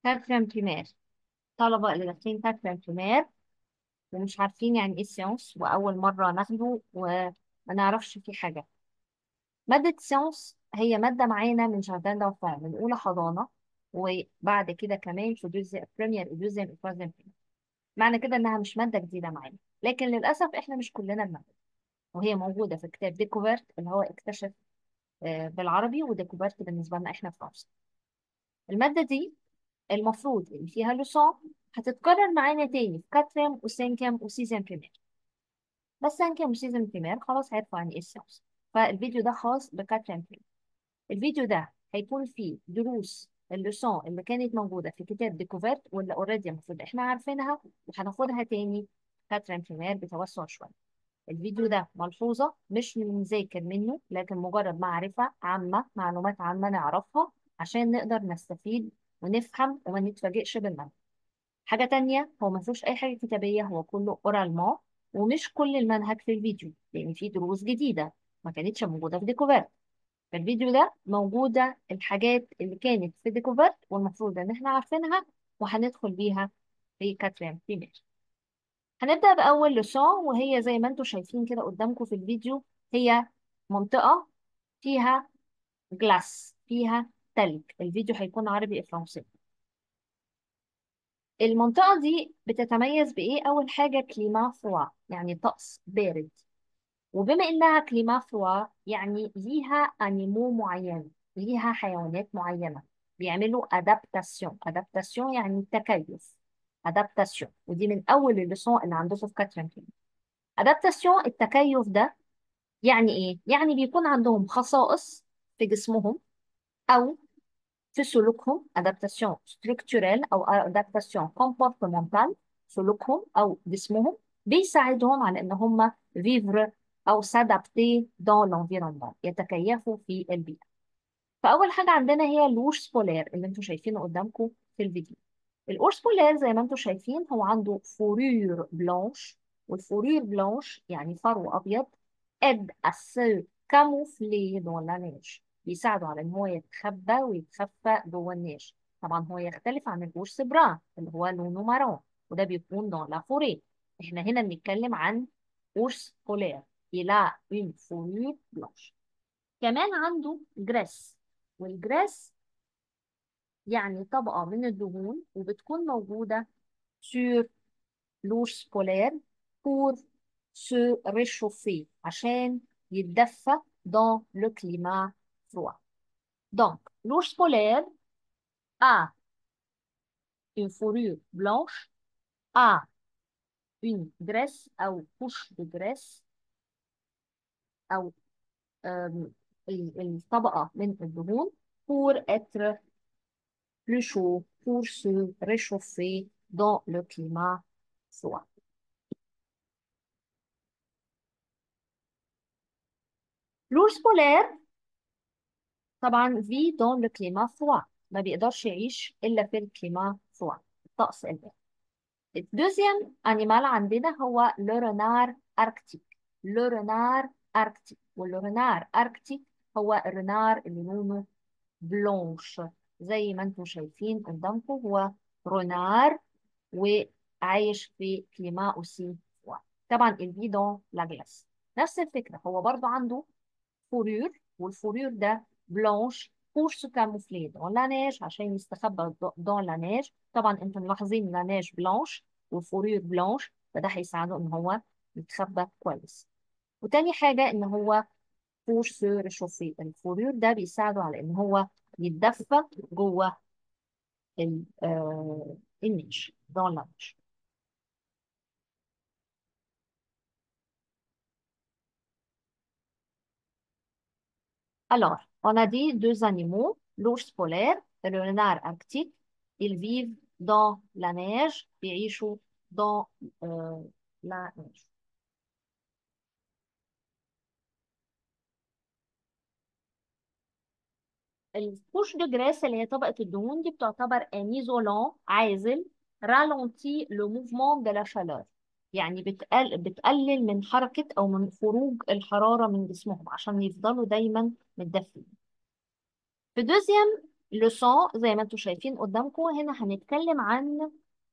كاتريم بريمير طلبة اللي داخلين كاتريم بريمير ومش عارفين يعني ايه سيونس وأول مرة ناخده وما نعرفش فيه حاجة مادة سيونس هي مادة معانا من جاردان دانفان من أولى حضانة وبعد كده كمان في دوزي بريمير ودوزيام وتروازيام بريمير معنى كده إنها مش مادة جديدة معانا لكن للأسف إحنا مش كلنا بناخدها وهي موجودة في كتاب ديكوفرت اللي هو اكتشف آه، بالعربي وديكوفرت بالنسبة لنا إحنا في مصر المادة دي المفروض اللي فيها لوسون هتتكرر معانا تاني في كاتريم وسينكيم وسيزن بريمير بس سينكيم وسيزن بريمير خلاص عرفوا عن ايه السيونس فالفيديو ده خاص بكاتريم بريمير الفيديو ده هيكون فيه دروس اللوسون اللي كانت موجودة في كتاب ديكوفرت واللي اوريدي المفروض احنا عارفينها وهناخدها تاني كاتريم بريمير بتوسع شوية الفيديو ده ملحوظة مش بنذاكر منه لكن مجرد معرفة عامة معلومات عامة نعرفها عشان نقدر نستفيد ونفهم وما نتفاجئش بالمنهج حاجة تانية هو ما فيهوش أي حاجة كتابية هو كله أورالمون ومش كل المنهج في الفيديو لأن في دروس جديدة ما كانتش موجودة في ديكوفرت في الفيديو ده موجودة الحاجات اللي كانت في ديكوفرت والمفروض إن إحنا عارفينها وهندخل بيها في كاترين بريمير هنبدأ بأول لسون وهي زي ما انتم شايفين كده قدامكم في الفيديو هي منطقة فيها جلاس فيها تلج الفيديو هيكون عربي فرنسي المنطقة دي بتتميز بإيه؟ أول حاجة كليما فروا يعني طقس بارد وبما إنها كليما فروا يعني ليها أنيمو معين ليها حيوانات معينة بيعملوا أدابتاسيون أدابتاسيون يعني تكيف أدابتاسيون ودي من أول اللسون اللي عندكم في كاترين كده أدابتاسيون التكيف ده يعني إيه؟ يعني بيكون عندهم خصائص في جسمهم أو في سلوكهم adaptation structurelle أو adaptation comportementale سلوكهم أو جسمهم بيساعدهم على إن هم vivre أو s'adapter dans l'environnement يتكيفوا في البيئة فأول حاجة عندنا هي الورس بولار اللي انتم شايفينه قدامكم في الفيديو الأورس بولار زي ما انتم شايفين هو عنده فورور بلانش والفورور بلانش يعني فرو أبيض aide à se camoufler dans la neige بيساعده على ان هو يتخبى ويتخفى جوه النيش طبعا هو يختلف عن الأورس بران اللي هو لونه مارون وده بيكون dans la forêt احنا هنا بنتكلم عن أورس بولار il a une fourrure blanche كمان عنده جراس والجراس يعني طبقة من الدهون وبتكون موجودة sur l'ours polaire pour se réchauffer عشان يتدفى dans le climat froid. Donc, l'ours polaire a une fourrure blanche, a une graisse أو couche de graisse أو euh, الطبقة من الدهون pour être plus chaud, pour se réchauffer dans le climat froid. L'ours polaire طبعا في دون لو كليما فوا ما بيقدرش يعيش الا في الكليما فوا الطقس البارد الدوزيام انيمال عندنا هو لو رونار اركتيك لو رونار اركتيك واللو رونار اركتيك هو الرونار اللي لونه بلونش زي ما انتم شايفين قدامكم هو رونار وعايش في كليما اوسي فوا طبعا الفي دون لا جلاس نفس الفكره هو برضو عنده فوريور والفوريور ده بلانش pour se camoufler dans la neige عشان يستخبى dans la neige طبعا انتم ملاحظين لا نيج بلانش والفورير بلانش فده هيساعده ان هو يتخبى كويس وتاني حاجة ان هو pour se réchauffer الفورير ده بيساعده على ان هو يتدفى جوه ال- آه، النيش dans la neige Alors, on a dit deux animaux, l'ours polaire et le renard arctique. Ils vivent dans la neige, بيعيشوا dans euh, la neige. الكوش دو جراس اللي هي طبقة الدهون دي بتعتبر ان ايزولون عازل رالونتي لو موفمون دو لا شالور يعني بتقل بتقلل من حركة أو من خروج الحرارة من جسمهم عشان يفضلوا دايما متدفين في دوزيام لوسون زي ما انتم شايفين قدامكم هنا هنتكلم عن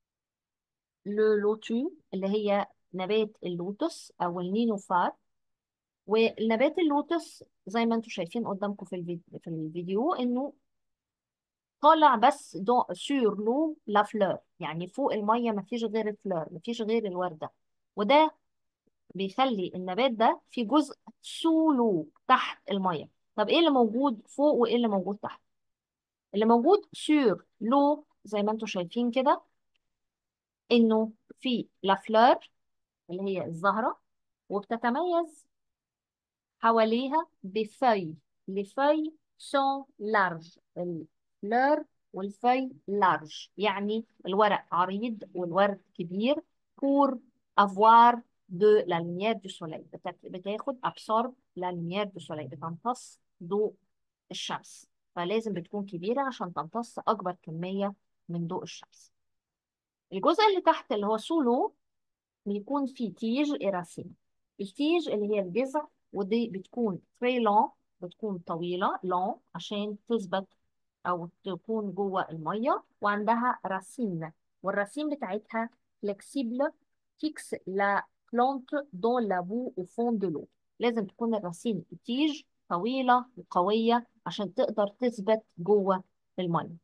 لولوتو اللي هي نبات اللوتس او النينوفار والنبات اللوتس زي ما انتم شايفين قدامكم في الفيديو في الفيديو انه طالع بس دو سور لو لا فلور يعني فوق الميه ما فيش غير الفلور ما فيش غير الورده وده بيخلي النبات ده في جزء سولو تحت الميه طب ايه اللي موجود فوق وايه اللي موجود تحت اللي موجود سور لو زي ما انتم شايفين كده انه في لا فلور اللي هي الزهره وبتتميز حواليها بفeuilles les feuilles sont larges الفلور والفeuille large يعني الورق عريض والورد كبير pour avoir de la lumière du soleil بتاخ- بتاخد absorbe la lumière du soleil بتمتص ضوء الشمس فلازم بتكون كبيرة عشان تمتص أكبر كمية من ضوء الشمس الجزء اللي تحت اللي هو سولو بيكون فيه تيج إراسين التيج اللي هي الجذع ودي بتكون تري لون بتكون طويلة لون عشان تثبت أو تكون جوه المية وعندها راسين والراسين بتاعتها flexible fixe la plante dans la boue au fond de l'eau لازم تكون الراسين التيج طويلة وقوية عشان تقدر تثبت جوه المية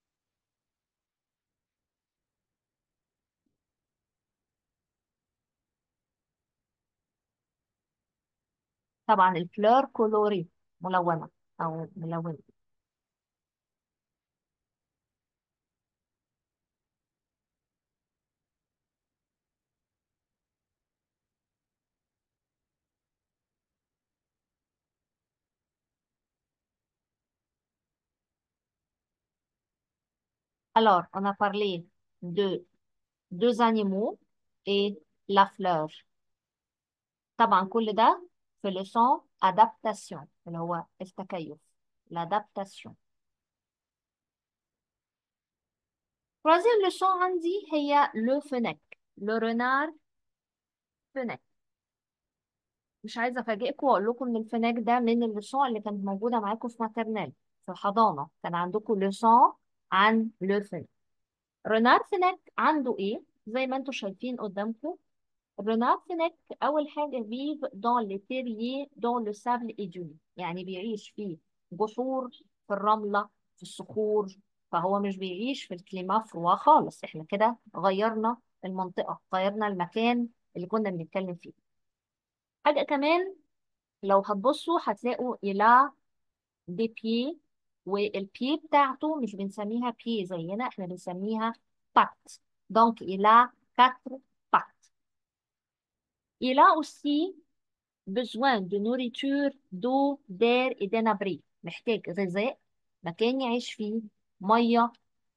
طبعا الفلور كولوري ملونة أو ملونة Alors, on a parlé de deux animaux et la fleur. طبعا كل ده في leçon adaptation اللي هو التكيف l'adaptation. Troisième leçon عندي هي le fennec le renard fennec مش عايزة أفاجئكم وأقول لكم إن الفناك ده من الليسون اللي كانت موجودة معاكم في ماترنال في الحضانة كان عندكم ليسون عن لو فناك رونار فينيك عنده ايه زي ما انتم شايفين قدامكم رونار فينيك اول حاجه فيف دون لي تيريي دون لو سابل ايدوني يعني بيعيش في جحور في الرمله في الصخور فهو مش بيعيش في الكليما فروا خالص احنا كده غيرنا المنطقه غيرنا المكان اللي كنا بنتكلم فيه حاجه كمان لو هتبصوا هتلاقوا إلى دي بي والبي بتاعته مش بنسميها بي زينا احنا بنسميها بات دونك إلى quatre pattes. Il a aussi besoin de nourriture, d'eau, d'air et d'un abri. محتاج غذاء مكان يعيش فيه مية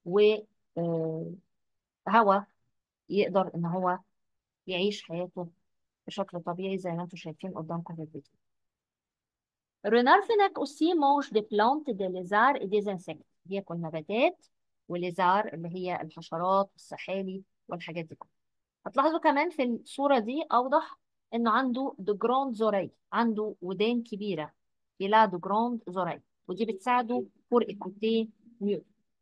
وهواء يقدر ان هو يعيش حياته بشكل طبيعي زي ما انتم شايفين قدامكم في الفيديو. Renard Fennec aussi mange des plantes, des lézards et des insectes. بياكل نباتات وليزار اللي هي الحشرات والسحالي والحاجات دي كلها. هتلاحظوا كمان في الصورة دي أوضح إنه عنده دو جراند زوري عنده ودان كبيرة إلى دو جراند زوري ودي بتساعده pour écouter mieux.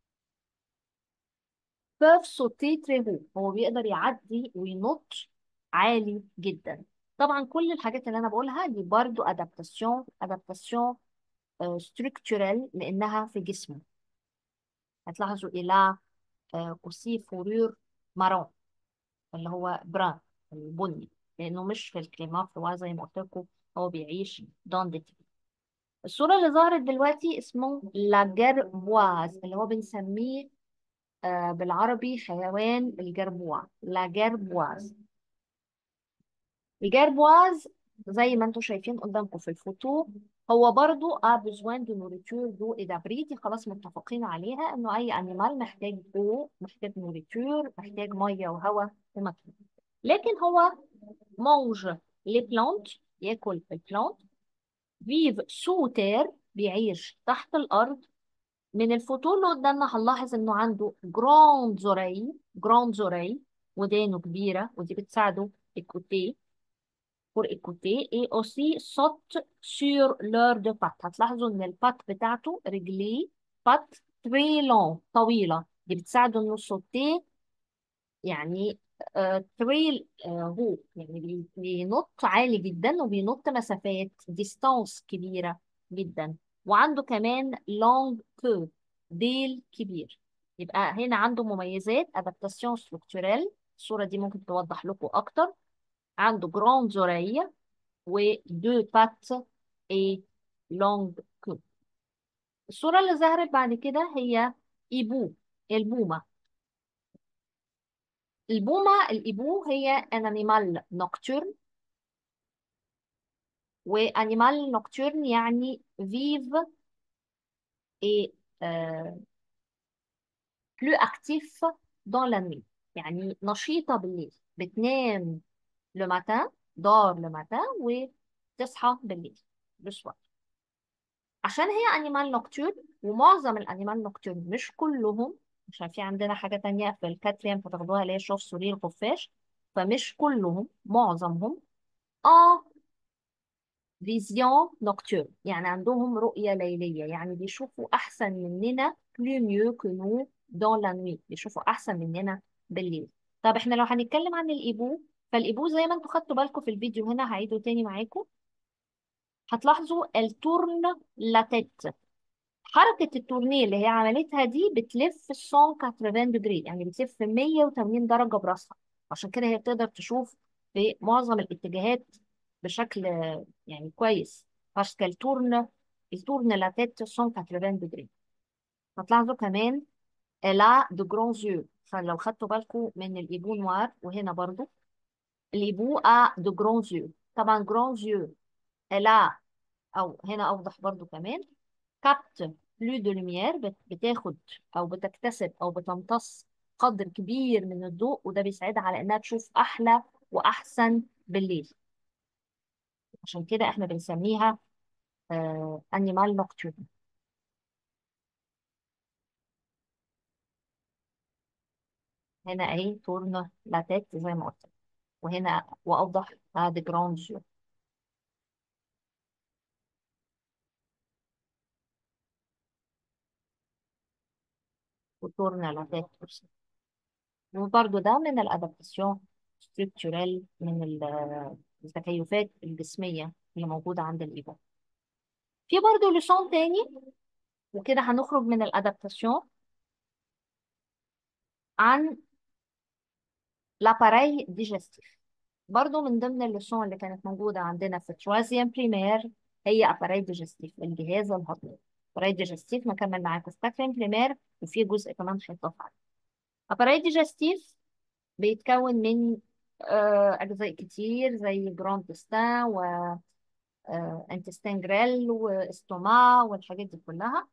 peuvent sauter très haut هو بيقدر يعدي وينط عالي جدا طبعا كل الحاجات اللي انا بقولها دي برضو ادابتاسيون ادابتاسيون ستركتورال لانها في جسمه هتلاحظوا الى اوسي فورور مارون اللي هو بران البني لانه مش في الكليما فروا زي ما قلت لكم هو بيعيش دون دي تي الصوره اللي ظهرت دلوقتي اسمه لاجربواز اللي هو بنسميه آه، بالعربي حيوان الجربوع لاجربواز الجربواز زي ما انتم شايفين قدامكم في الفوتو هو برضو ا بيزوان دو نوريتور دو ادابريتي خلاص متفقين عليها انه اي انيمال محتاج دو محتاج نوريتور محتاج ميه وهواء ومكان لكن هو مونج لي بلانت ياكل البلانت فيف سو تير بيعيش تحت الارض من الفوتو اللي قدامنا هنلاحظ انه عنده جراند زوري جراند زوري ودانه كبيره ودي بتساعده écouter pour écouter et aussi saute sur leur deux pattes هتلاحظوا ان البات بتاعته رجليه بات très long طويلة دي بتساعده انه صوتيه يعني آه تريل آه هو يعني بي- بينط عالي جدا وبينط مسافات ديستانس كبيرة جدا وعنده كمان لونج كو ديل كبير يبقى هنا عنده مميزات adaptation structurelle الصورة دي ممكن توضح لكم أكتر عنده جراند زورية ودو بات اي لونج كو الصورة اللي ظهرت بعد كده هي إيبو البومة البومة الإيبو هي an animal nocturne وانيمال نوكتورن يعني vive et euh, plus actif dans la nuit يعني نشيطة بالليل بتنام le matin دار le matin وتصحى بالليل le soir عشان هي انيمال نوكتورن ومعظم الانيمال نوكتورن مش كلهم عشان في عندنا حاجة تانية في الكاتريم هتاخدوها اللي هي شوف سوري الخفاش فمش كلهم معظمهم اه فيزيون نوكتورن يعني عندهم رؤية ليلية يعني بيشوفوا أحسن مننا plus mieux que nous dans la nuit بيشوفوا أحسن مننا بالليل طب احنا لو هنتكلم عن الإيبو فالإيبو زي ما انتوا خدتوا بالكم في الفيديو هنا هعيده تاني معاكم هتلاحظوا التورن لا تيت حركة التورنيه اللي هي عملتها دي بتلف 180 دجري يعني بتلف 180 درجة براسها عشان كده هي بتقدر تشوف في معظم الاتجاهات بشكل يعني كويس parce qu'elle tourne il tourne la tête 180 degrés هتلاحظوا كمان elle a de grands yeux فلو خدتوا بالكم من الإيبو نوار وهنا برضو الإيبو a de grands yeux طبعا grands yeux elle a أو هنا أوضح برضو كمان capte plus de lumière بت- بتاخد أو بتكتسب أو بتمتص قدر كبير من الضوء وده بيساعدها على إنها تشوف أحلى وأحسن بالليل عشان كده إحنا بنسميها آه animal nocturne هنا اهي تورن لاتيت زي ما قلت وهنا واوضح هذا جراوند جو وتورن لاتيت aussi. وبرضه ده من الادابتاسيون ستركتورال من ال- التكيفات الجسميه اللي موجوده عند الايبو في برضه لسون تاني وكده هنخرج من الادابتاسيون عن لاباراي ديجستيف برضه من ضمن اللسون اللي كانت موجوده عندنا في تروازيام بريمير هي اباراي ديجستيف الجهاز الهضمي اباراي ديجستيف مكمل معاكم في كاترين بريمير وفي جزء كمان هيتضاف عليه اباراي ديجستيف بيتكون من آه، أجزاء كتير زي جراند ديستان و آه، انتستين جريل واستوما والحاجات دي كلها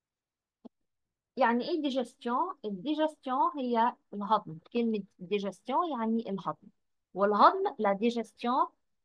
يعني ايه ديجستيون الديجستيون هي الهضم كلمة ديجستيون يعني الهضم والهضم la digestion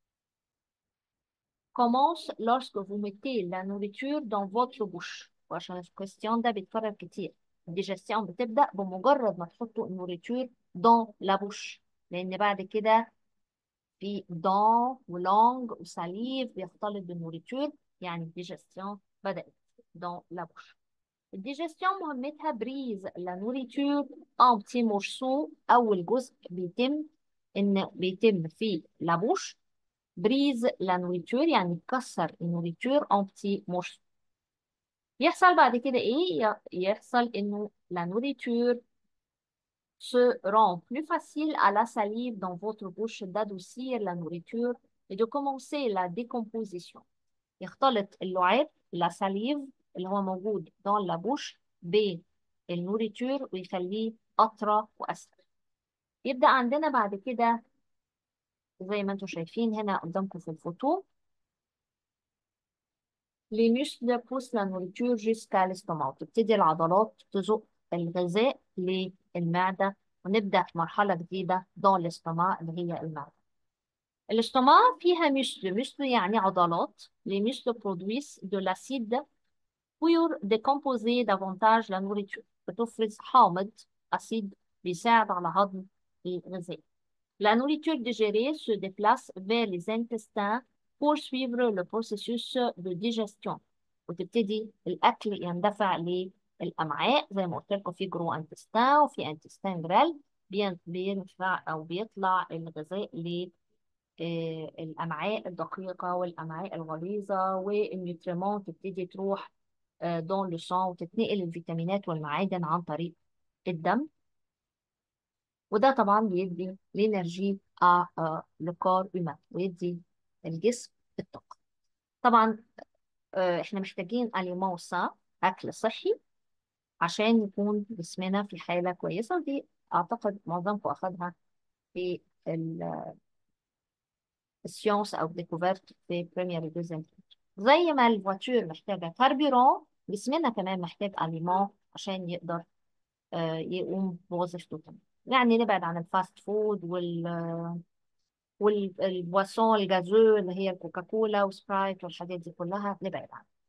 commence lorsque vous mettez la nourriture dans votre bouche وعشان الكويستيون ده بيتكرر كتير الديجستيون بتبدأ بمجرد ما تحطوا النوريتور dans la bouche لأن بعد كده في دون ولونج وساليف بيختلط بالنوريتور يعني الديجستيون بدأت دون لا بوش الديجستيون مهمتها بريز لا نوريتور ان بتي مورسو اول جزء بيتم ان بيتم في لا بوش بريز لا نوريتور يعني تكسر النوريتور ان بتي مورسو يحصل بعد كده ايه ي- يحصل انه لا نوريتور se rend plus facile à la salive dans votre bouche d'adoucir la nourriture et de commencer la décomposition. يختلط اللعاب la salive اللي هو موجود dans la bouche بالنوريتور ويخليه أطرى وأسهل. يبدأ عندنا بعد كده زي ما انتم شايفين هنا قدامكم في الفوتو les muscles poussent la nourriture jusqu'à l'estomac وتبتدي العضلات تزق الغذاء للمعدة ونبدأ مرحلة جديدة dans l'estomac اللي هي المعدة الاستوماء فيها muscle muscle يعني عضلات les muscles produisent de l'acide pour décomposer davantage la nourriture بتفرز حامض أسيد بيساعد على هضم الغذاء La nourriture digérée se déplace vers les intestins pour suivre le processus de digestion وتبتدي الأكل يندفع الامعاء زي ما قلت لكم في جرو انتستان وفي انتستان جرال بين- بينفع او بيطلع الغذاء للامعاء الدقيقه والامعاء الغليظه والنيوتريمون تبتدي تروح دون لو سان وتتنقل الفيتامينات والمعادن عن طريق الدم وده طبعا بيدي الانرجي ا لو كور هيومان ويدي الجسم الطاقه طبعا آه، احنا محتاجين اليمون سان اكل صحي عشان يكون جسمنا في حاله كويسه ودي اعتقد معظمكم اخذها في ال- السيونس او ديكوفرت في بريمير دوزنت زي ما الفواتور محتاجه كاربيرون جسمنا كمان محتاج اليمون عشان يقدر آه، يقوم بوظيفته تمام يعني نبعد عن الفاست فود وال والبواسون الجازو اللي هي الكوكاكولا وسبرايت والحاجات دي كلها نبعد عنها